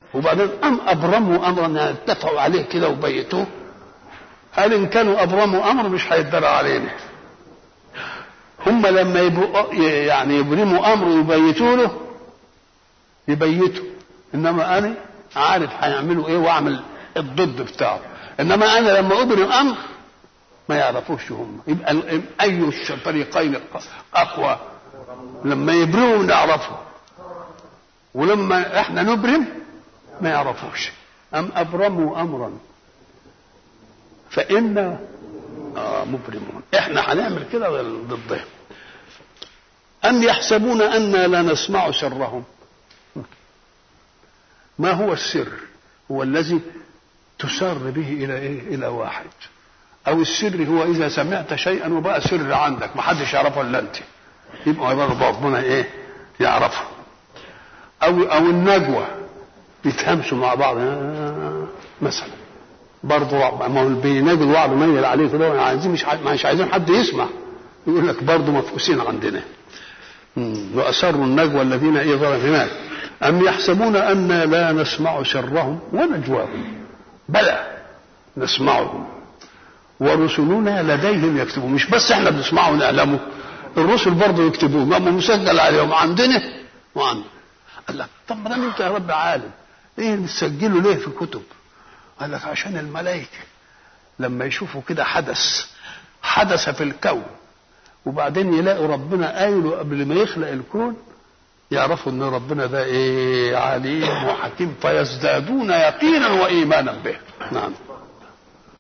وبعدين أم أبرموا أمرا اتفقوا عليه كده وبيتوه قال إن كانوا أبرموا أمر مش هيدرى علينا هم لما يبقوا يعني يبرموا أمر ويبيتوا له يبيتوا إنما أنا عارف هيعملوا إيه وأعمل الضد بتاعه إنما أنا لما أبرم أمر ما يعرفوش هم يبقى أي الفريقين أقوى لما يبرموا نعرفه ولما احنا نبرم ما يعرفوش أم أبرموا أمرا فإنا آه مبرمون احنا هنعمل كده ضدهم أم يحسبون أنا لا نسمع سرهم ما هو السر هو الذي تسر به إلى إيه إلى واحد أو السر هو إذا سمعت شيئا وبقى سر عندك ما حدش يعرفه إلا أنت يبقى برضه ربنا إيه يعرفه أو أو النجوى يتهمسوا مع بعض مثلا برضه ما هو بيناجوا الوعد ميل عليه كده عايزين مش مش عايزين حد يسمع يقول لك برضه مفقوسين عندنا وأسروا النجوى الذين إيه ظلموا هناك أم يحسبون أنا لا نسمع سرهم ونجواهم بلى نسمعهم ورسلنا لديهم يكتبون مش بس احنا بنسمعه ونعلمه الرسل برضه يكتبوه ما مسجل عليهم عندنا وعندنا قال لك طب ما دام انت يا رب عالم ايه نسجله ليه في كتب قال لك عشان الملائكه لما يشوفوا كده حدث حدث في الكون وبعدين يلاقوا ربنا قايله قبل ما يخلق الكون يعرفوا ان ربنا ده ايه عليم وحكيم فيزدادون يقينا وايمانا به نعم